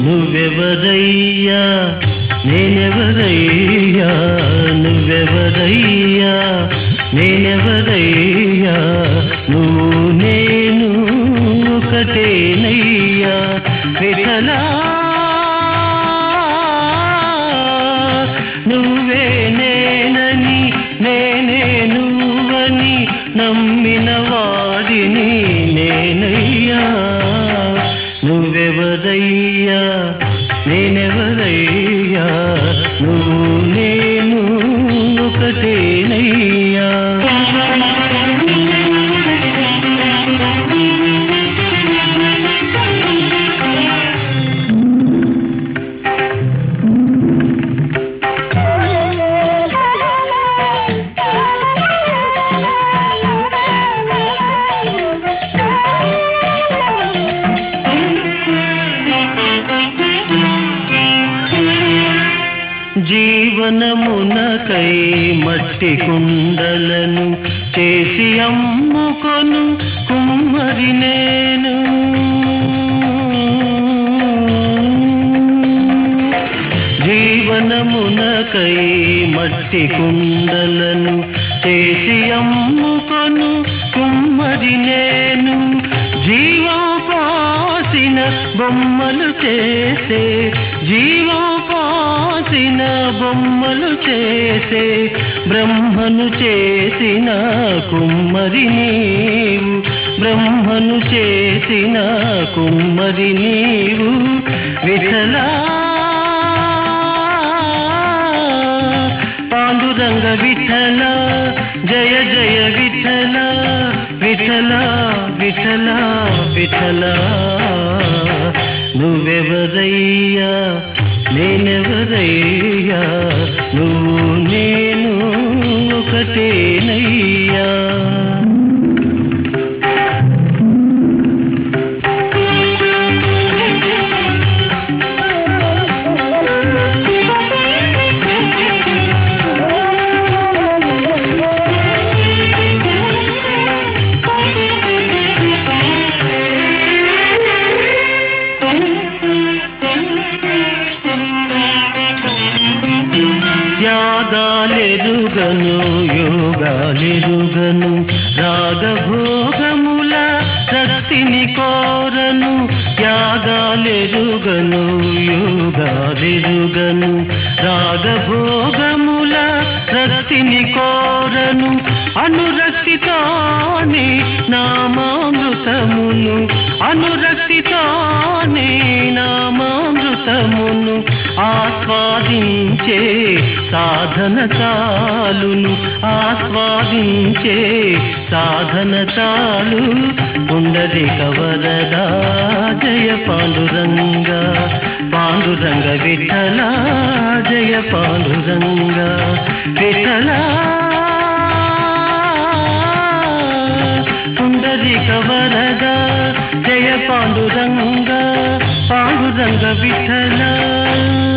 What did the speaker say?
నువ్వెవరయ్యా నేనెవరయ్యా నువ్వెవరయ్యా నేనెవరయ్యా నువ్వు నేను ఒకటేనయ్యా విఠలా నువ్వే నేనని నేనే నువ్వని నమ్మిన వాడిని నేనయ్యా నువ్వెవరయ్యా నేనెవరయ్యా నువ్వు నేను ఒకటేనయ్యా జీవనమునకై మట్టి కుండలను చేసి అమ్ముకొను కుమ్మరి నేను జీవనమునకై మట్టి కుండలను చేసి అమ్ముకొను కుమ్మరి నేను జీవం పాసిన బొమ్మలు చేసే జీవం పాసిన బొమ్మలు చేసే బ్రహ్మను చేసిన కుమ్మరి నీవు బ్రహ్మను చేసిన కుమ్మరి నీవు విఠలా పాండురంగ విఠల జయ జయ విఠల విఠల విఠల విఠల నువ్వెవరయ్యా నేనెవరయ్యా నువ్వు నేను ఒకటేనయ్యా యాగాలెరుగను యోగాలెరుగను రాగభోగముల రక్తిని కోరను యాగాలెరుగను యోగాలెరుగను రాగభోగముల రక్తిని కోరను అనురక్తితోనే నామామృతమును అనురక్తితోనే నామామృతమును ఆస్వాదించే సాధన చాలును ఆస్వాదించే సాధన చాలు ఉండది కవరదా జయ పాండురంగ పాండురంగ విఠల జయ పాండురంగ విఠల ఉండది కవరదా జయ పాండురంగ పాండురంగ విఠల